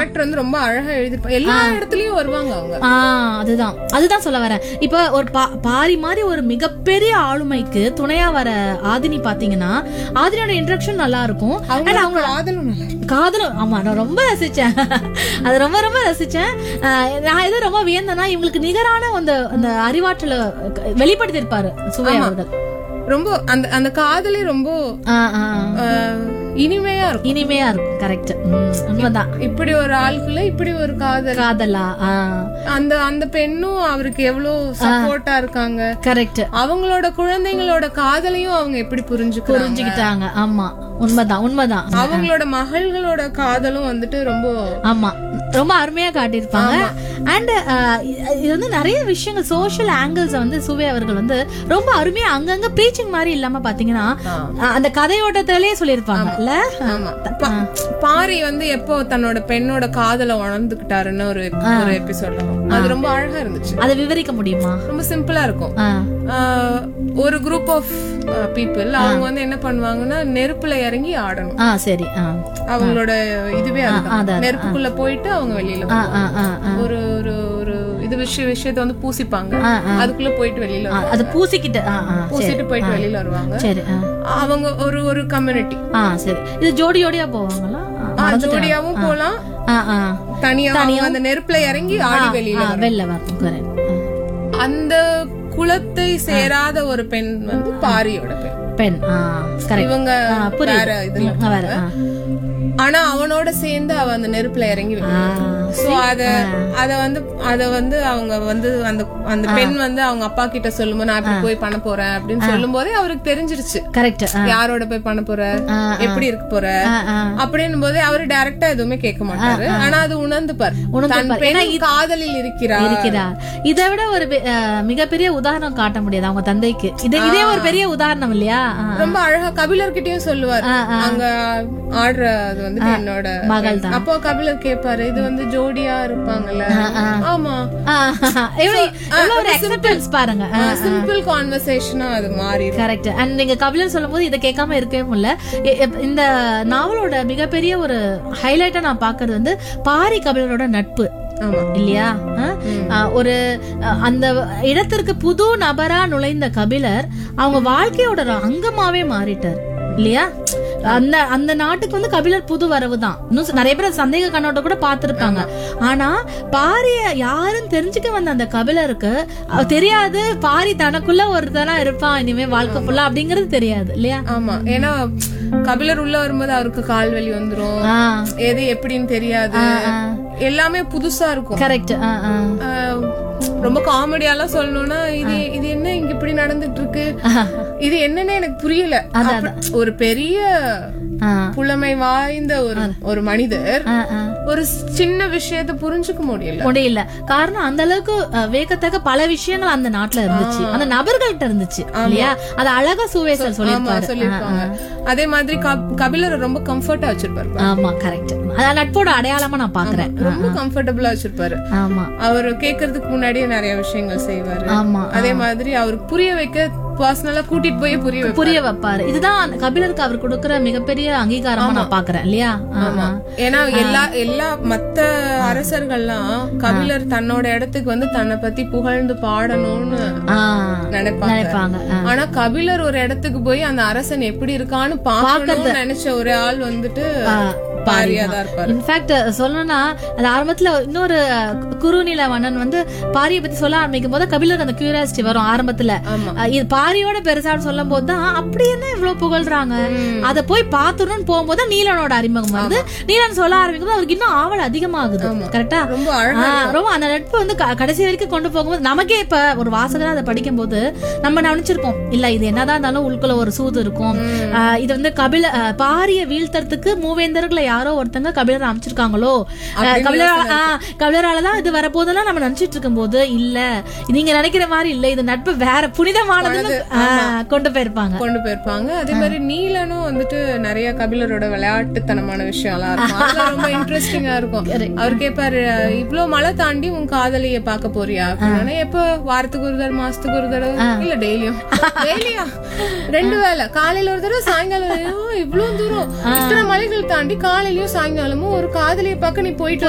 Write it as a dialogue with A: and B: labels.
A: Character வந்து ரொம்ப அழகா எழுதிருப்பாங்க எல்லா இடத்துலயும் வருவாங்க அவங்க
B: ஆ அதுதான் அதுதான் சொல்ல வரேன் இப்ப ஒரு பா- பாரி மாதிரி ஒரு மிகப்பெரிய ஆளுமைக்கு துணையா வர ஆதினி பாத்தீங்கன்னா ஆதினியோட இன்ட்ரக்ஷன் நல்லா இருக்கும்
A: அவங்க அவங்க காதலும் நல்லா இருக்கும்.
B: காதலும் ஆமா நான் ரொம்ப ரசிச்சேன் அது ரொம்ப ரொம்ப ரசிச்சேன் ஆஹ் நான் எது ரொம்ப வியந்தேன்னா இவங்களுக்கு நிகரான அந்த அந்த அறிவாற்றல வெளிப்படுத்தியிருப்பாரு சுவை அவர்கள்
A: ரொம்ப அந்த அந்த காதலே ரொம்ப
B: ஆ, ஆ.
A: ஆஹ், இனிமையா இருக்கும்
B: இனிமையா இருக்கும் கரெக்ட் உண்மைதான்
A: இப்படி ஒரு ஆளுக்குள்ள இப்படி ஒரு காதல்
B: காதலா
A: அந்த அந்த பெண்ணும் அவருக்கு எவ்வளவு சப்போர்ட்டா இருக்காங்க
B: கரெக்ட்
A: அவங்களோட குழந்தைங்களோட காதலையும் அவங்க எப்படி புரிஞ்சுக்கிறாங்க
B: புரிஞ்சுக்கிட்டாங்க ஆமா உண்மைதான் உண்மைதான்
A: அவங்களோட மகள்களோட காதலும் வந்துட்டு ரொம்ப
B: ஆமா ரொம்ப அருமையா காட்டியிருப்பாங்க அண்ட் இது வந்து நிறைய விஷயங்கள் சோஷியல் ஆங்கிள்ஸ் வந்து சுவே அவர்கள் வந்து ரொம்ப அருமையா அங்கங்க ப்ரீச்சிங் மாதிரி இல்லாம பாத்தீங்கன்னா அஹ், அந்த கதையோட்டத்திலே சொல்லியிருப்பாங்க இல்ல
A: ஆமா பா- பாரி வந்து எப்போ தன்னோட பெண்ணோட காதலை உணர்ந்துகிட்டாருன்னு ஒரு ஒரு எபிசோட் அது ரொம்ப அழகா இருந்துச்சு
B: அதை விவரிக்க முடியுமா
A: ரொம்ப சிம்பிளா இருக்கும்
B: ஆ,
A: ஆஹ், ஒரு குரூப் ஆஃப் பீப்புள் அவங்க வந்து என்ன பண்ணுவாங்கன்னா நெருப்புல இறங்கி ஆடணும்
B: ஆ சரி ஆ
A: அவங்களோட இதுவே அதுதான்
B: அதான்,
A: நெருப்புக்குள்ள போயிட்டு அவங்க வெளியில
B: ஆ,
A: வருவாங்க.
B: ஆ, ஆ, ஆ.
A: ஒரு ஒரு ஒரு இது விஷய விஷயத்த வந்து பூசிப்பாங்க
B: ஆ, ஆ.
A: அதுக்குள்ள போயிட்டு வெளியில
B: ஆ,
A: வருவாங்க.
B: அது பூசிக்கிட்டு ஆ, ஆ, சரி
A: பூசிட்டு போயிட்டு வெளியில வருவாங்க
B: சரி ஆ.
A: அவங்க ஒரு ஒரு கம்யூனிட்டி
B: ஆ சரி இது ஜோடி ஜோடியா போவாங்களா ஆ,
A: ஜோடியாவும் போலாம்
B: ஆ, ஆ.
A: தனியா அவங்க அந்த நெருப்புல இறங்கி ஆடி வெளியில
B: ஆ, வெளில வரும் correct. ஆ.
A: அந்த குலத்தை சேராத ஒரு பெண் வந்து பாரியோட பெண்
B: பெண் ஆ கரெக்ட்
A: இவங்க வேற இதுல
B: வேற ஆ.
A: ஆனா அவனோட சேர்ந்து அவ அந்த நெருப்புல இறங்கி வெளியில
B: ஆ.
A: சோ அத அத வந்து அத வந்து அவங்க வந்து அந்த அந்த பெண் வந்து அவங்க அப்பா கிட்ட சொல்லும்போது நான் இப்படி போய் பண்ண போறேன் அப்படின்னு சொல்லும் போதே அவருக்கு தெரிஞ்சிருச்சு
B: கரெக்ட் ஆ.
A: யாரோட போய் பண்ண போற
B: ஆ,
A: எப்படி இருக்க போற
B: ஆ, ஆ.
A: அப்படின்னும் போதே அவரு டைரக்டா எதுவுமே கேட்க மாட்டாரு ஆனா அது உணர்ந்துப்பார் தன் பெண் காதலில் இருக்கிறார்
B: இருக்கிறார் இதை விட ஒரு பெ- அஹ், மிகப்பெரிய உதாரணம் காட்ட முடியாது அவங்க தந்தைக்கு இது இதே ஒரு பெரிய உதாரணம் இல்லையா ஆ.
A: ரொம்ப அழகா கபிலர்கிட்டயும் சொல்லுவார் அங்க ஆடுற அது வந்து என்னோட
B: மகள் தான்.
A: அப்போ கபிலர் கேட்பாரு இது வந்து ஜோடியா இருப்பாங்கல்ல ஆமா
B: ஆ, எவ்வளவு எவ்வளவு ஒரு அக்செப்டன்ஸ் பாருங்க
A: சிம்பிள் கான்வர்சேஷனா அது மாறி
B: கரெக்ட் அண்ட் நீங்க கபிலர் சொல்லும்போது இதை கேட்காம இருக்கவே முடியல எ- எப்- இந்த நாவலோட மிகப்பெரிய ஒரு ஹைலைட்டா நான் பாக்குறது வந்து பாரி கபிலரோட நட்பு
A: ஆமா
B: இல்லையா ஆ? ஆ, ஒரு அ, அந்த இடத்திற்கு புது நபரா நுழைந்த கபிலர் அவங்க வாழ்க்கையோட ஒரு அங்கமாவே மாறிட்டார் இல்லையா அந்த அந்த நாட்டுக்கு வந்து கபிலர் புது வரவு தான் இன்னும் ச- நிறைய பேர் சந்தேக கண்ணோட்ட கூட பார்த்திருப்பாங்க ஆனா பாரிய யாரும் தெரிஞ்சுக்க வந்த அந்த கபிலருக்கு அ, தெரியாது பாரி தனக்குள்ள ஒருத்தனா இருப்பான் இனிமே வாழ்க்கை ஃபுல்லா அப்படிங்கறது தெரியாது இல்லையா
A: ஆமா ஏன்னா கபிலர் உள்ள வரும்போது அவருக்கு கால் வலி வந்துரும்
B: ஆ
A: எது எப்படின்னு தெரியாது எல்லாமே புதுசா இருக்கும்
B: கரெக்ட் ஆ ஆ
A: ஆஹ் ரொம்ப காமெடியாலாம் சொல்லணும்னா இது இது என்ன இங்க இப்படி நடந்துட்டு இருக்கு இது என்னன்னு எனக்கு புரியல அப்ப- ஒரு பெரிய
B: ஆ
A: புலமை வாய்ந்த ஒரு ஒரு மனிதர்
B: ஆ ஆ
A: ஒரு சின்ன விஷயத்த புரிஞ்சுக்க முடியல
B: முடியல காரணம் அந்த அளவுக்கு அஹ், வியக்கத்தக்க பல விஷயங்கள் அந்த நாட்டுல இருந்துச்சு அந்த நபர்கள்ட்ட இருந்துச்சு இல்லையா அது அழகா சுவேசர்
A: ஆமா
B: சொல்லியிருப்பாரு
A: சொல்லிருப்பாங்க அதே மாதிரி கப்- கபிலரை ரொம்ப கம்ஃபர்ட்டா வச்சிருப்பாரு
B: ஆமா கரெக்ட் அதான் நட்போட அடையாளமா நான் பாக்குறேன்
A: ரொம்ப கம்ஃபர்டபுளா வச்சிருப்பாரு
B: ஆமா
A: அவர் கேக்குறதுக்கு முன்னாடியே நிறைய விஷயங்கள் செய்வாரு
B: ஆமா
A: அதே மாதிரி அவருக்கு புரிய வைக்க பர்சனலா கூட்டிட்டு போய் புரிய வைப்பாரு
B: புரிய வைப்பாரு இதுதான் கபிலருக்கு அவர் கொடுக்கிற மிகப்பெரிய அங்கீகாரமா நான் பாக்குறேன் இல்லையா ஆ, ஆ.
A: ஏன்னா எல்லா எல்லா மத்த அரசர்கள்லாம் கபிலர் தன்னோட இடத்துக்கு வந்து தன்னை பத்தி புகழ்ந்து பாடணும்னு
B: ஆ,
A: நினைப்பாங்க
B: நினைப்பாங்க ஆ.
A: ஆனா கபிலர் ஒரு இடத்துக்கு போய் அந்த அரசன் எப்படி இருக்கான்னு பாக்கணும்னு நினைச்ச ஒரு ஆள் வந்துட்டு பாரியா தான் இருப்பாரு
B: இன்ஃபேக்ட் சொல்லணும்னா அது ஆரம்பத்துல இன்னொரு குறுநில மன்னன் வந்து பாரியை பத்தி சொல்ல ஆரம்பிக்கும் போது கபிலருக்கு அந்த கியூரியாசிட்டி வரும் ஆரம்பத்துல
A: ஆமா.
B: அஹ் இது பாரியோட பெருசான்னு சொல்லும் போது தான் அப்படி என்ன இவ்வளவு புகழ்றாங்க அத போய் பாத்துறோம்னு போகும்போது நீலனோட அறிமுகம் வருது நீலன் சொல்ல ஆரம்பிக்கும் போது அவருக்கு இன்னும் ஆவல் அதிகமாகுது கரெக்டா
A: ரொம்ப அழகா
B: ரொம்ப அந்த நட்பு வந்து க- கடைசி வரைக்கும் கொண்டு போகும்போது நமக்கே இப்ப ஒரு வாசகரா அதை படிக்கும்போது நம்ம நினைச்சிருப்போம் இல்ல இது என்னதான் இருந்தாலும் உள்குள்ள ஒரு சூது இருக்கும் ஆஹ் இது வந்து கபில ஆஹ் பாரிய வீழ்த்தறதுக்கு மூவேந்தர்களை யாரோ ஒருத்தங்க கபிலர் அமைச்சிருக்காங்களோ ஆஹ் கபிலர் ஆஹ் கபிலராலதான் இது வரப்போதெல்லாம் நம்ம நினைச்சிட்டு இருக்கும்போது இல்ல நீங்க நினைக்கிற மாதிரி இல்ல இது நட்பு வேற புனிதமானதுன்னு ஆஹ் கொண்டு போயிருப்பாங்க
A: கொண்டு போயிருப்பாங்க அதே மாதிரி நீலனும் வந்துட்டு நிறைய கபிலரோட விளையாட்டுத்தனமான விஷயம்லாம் இருக்கும் அதெல்லாம் ரொம்ப இன்ட்ரெஸ்டிங்கா இருக்கும் அவர் கேட்பாரு இவ்ளோ மழை தாண்டி உன் காதலிய பார்க்க போறியா அப்படின்னா எப்ப வாரத்துக்கு ஒரு தடவை மாசத்துக்கு ஒரு தடவை இல்ல டெய்லியும் டெய்லியா ரெண்டு வேளை காலையில ஒரு தடவை சாயங்காலம் ஐயோ, இவ்ளோ தூரம் இத்தனை மலைகள் தாண்டி காலையிலயும் சாயங்காலமும் ஒரு காதலிய பார்க்க நீ போயிட்டு